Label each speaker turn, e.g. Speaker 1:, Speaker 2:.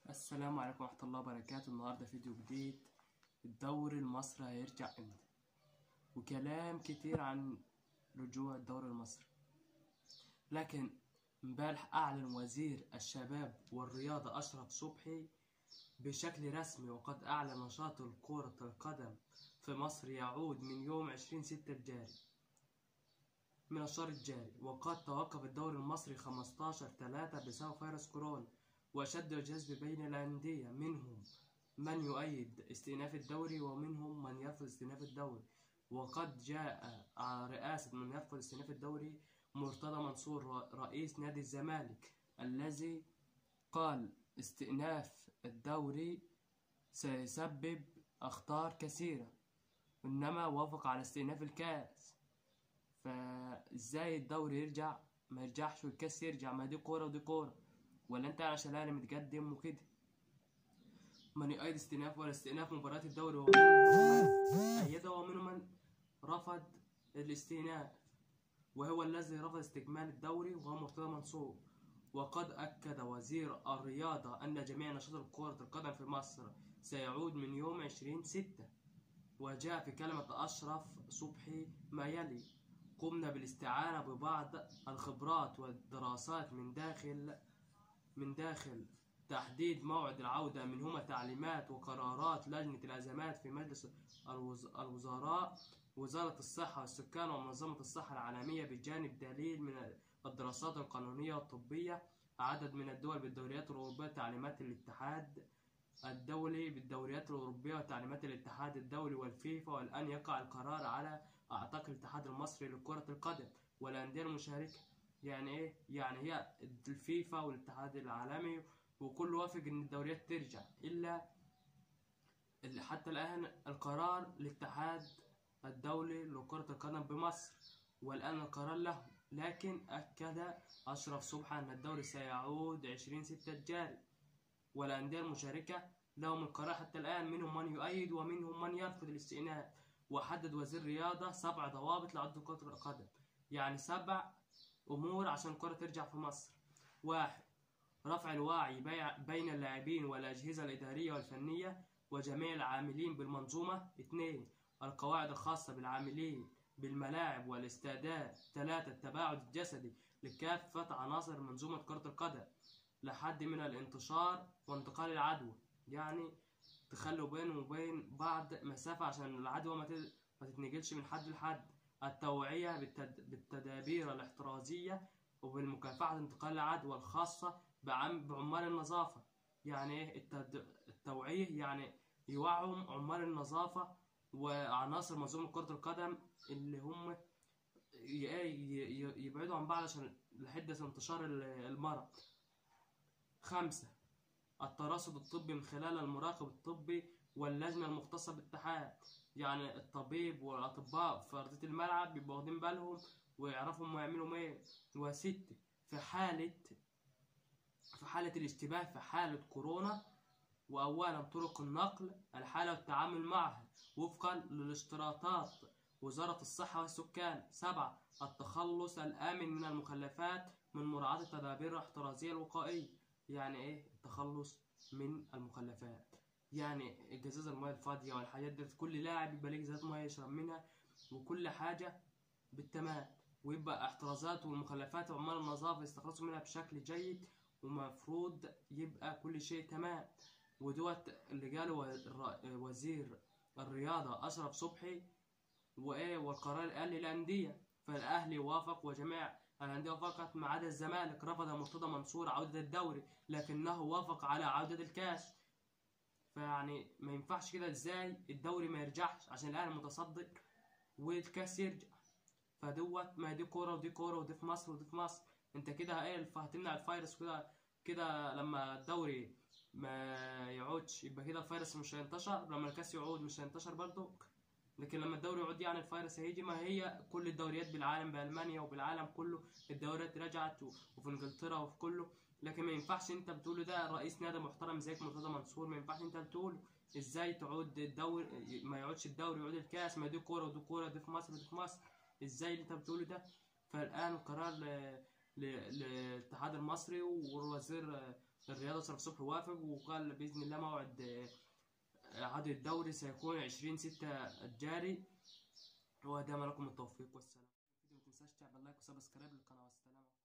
Speaker 1: السلام عليكم ورحمة الله وبركاته النهاردة فيديو جديد الدوري المصري هيرجع امتى وكلام كتير عن رجوع الدوري المصري لكن امبارح اعلن وزير الشباب والرياضة اشرف صبحي بشكل رسمي وقد اعلن نشاط كرة القدم في مصر يعود من يوم 20 ستة الجاري من الشهر الجاري وقد توقف الدوري المصري 15 3 بسبب فيروس كورونا وأشد الجذب بين الأندية منهم من يؤيد استئناف الدوري ومنهم من يرفض استئناف الدوري وقد جاء على رئاسة من يرفض استئناف الدوري مرتضى منصور رئيس نادي الزمالك الذي قال استئناف الدوري سيسبب أخطار كثيرة إنما وافق على استئناف الكاس فازاي الدوري يرجع ما يرجعش والكاس يرجع ما دي كورة ودي كورة ولا انت عشان الاهلي متقدم وكده من يؤيد استئناف ولا استئناف مباراة الدوري ومنهم من أيده ومنهم من رفض الاستئناف وهو الذي رفض استكمال الدوري وهو مرتضى منصور وقد أكد وزير الرياضة أن جميع نشاط كرة القدم في مصر سيعود من يوم 20 ستة وجاء في كلمة أشرف صبحي ما يلي قمنا بالاستعانة ببعض الخبرات والدراسات من داخل من داخل تحديد موعد العودة منهما تعليمات وقرارات لجنة الأزمات في مجلس الوز... الوزراء وزارة الصحة والسكان ومنظمة الصحة العالمية بجانب دليل من الدراسات القانونية والطبية عدد من الدول بالدوريات الأوروبية تعليمات الاتحاد الدولي بالدوريات الأوروبية وتعليمات الاتحاد الدولي والفيفا والآن يقع القرار على أعتاق الاتحاد المصري لكرة القدم والأندية المشاركة يعني إيه؟ يعني هي الفيفا والاتحاد العالمي وكل وافق إن الدوريات ترجع إلا اللي حتى الآن القرار الاتحاد الدولي لكرة القدم بمصر والآن القرار له لكن أكد أشرف صبحي أن الدوري سيعود 20 ستة الجاري والأندية المشاركة لهم القرار حتى الآن منهم من يؤيد ومنهم من يرفض الاستئناف وحدد وزير الرياضة سبع ضوابط لعودة كرة القدم يعني سبع أمور عشان الكرة ترجع في مصر واحد رفع الوعي بين اللاعبين والأجهزة الإدارية والفنية وجميع العاملين بالمنظومة اثنين القواعد الخاصة بالعاملين بالملاعب والاستادات ثلاثة التباعد الجسدي لكافة عناصر منظومة كرة القدم لحد من الانتشار وانتقال العدوى يعني تخلوا بينه وبين بعض مسافة عشان العدوى ما تتنقلش من حد لحد التوعية بالتد... بالتدابير الاحترازية وبالمكافحة انتقال العدوى الخاصة بعم... بعمال النظافة يعني ايه التد... التوعية يعني يوعوا عمال النظافة وعناصر منظومة كرة القدم اللي هم ي... ي... يبعدوا عن بعض عشان لحدة انتشار المرض خمسة التراصد الطبي من خلال المراقب الطبي واللجنة المختصة بالاتحاد يعني الطبيب والأطباء في أرضية الملعب بيبقوا واخدين بالهم ويعرفوا هم يعملوا ايه وستة في حالة في حالة الاشتباه في حالة كورونا وأولا طرق النقل الحالة والتعامل معها وفقا للاشتراطات وزارة الصحة والسكان سبعة التخلص الآمن من المخلفات من مراعاة التدابير الاحترازية الوقائية يعني ايه التخلص من المخلفات يعني الجزاز المياه الفاضية والحاجات دي كل لاعب يبقى ليه جزازات مياه يشرب منها وكل حاجة بالتمام ويبقى احترازات والمخلفات وعمال النظافة يستخلصوا منها بشكل جيد ومفروض يبقى كل شيء تمام ودوت اللي قاله وزير الرياضة أشرف صبحي وإيه والقرار قال للأندية فالأهلي وافق وجميع الأندية وافقت ما عدا الزمالك رفض مرتضى منصور عودة الدوري لكنه وافق على عودة الكاس فيعني ما ينفعش كده ازاي الدوري ما يرجعش عشان الاهلي متصدر والكاس يرجع فدوت ما دي كوره ودي كوره ودي في مصر ودي في مصر انت كده ايه هتمنع الفيروس كده كده لما الدوري ما يعودش يبقى كده الفيروس مش هينتشر لما الكاس يعود مش هينتشر برضه لكن لما الدوري يعود يعني الفيروس هيجي ما هي كل الدوريات بالعالم بالمانيا وبالعالم كله الدوريات رجعت وفي انجلترا وفي كله لكن ما ينفعش انت بتقوله ده رئيس نادي محترم زيك مرتضى منصور ما ينفعش انت بتقول ازاي تعود الدوري ما يعودش الدوري يعود الكاس ما دي كوره ودي كوره دي في مصر ودي في مصر ازاي اللي انت بتقوله ده فالان قرار للاتحاد المصري والوزير الرياضة شرف صبحي وافق وقال بإذن الله موعد آه، عقد الدوري سيكون 20 ستة الجاري وأدام لكم التوفيق والسلام ما تنساش تعمل لايك وسبسكرايب للقناة والسلام عليكم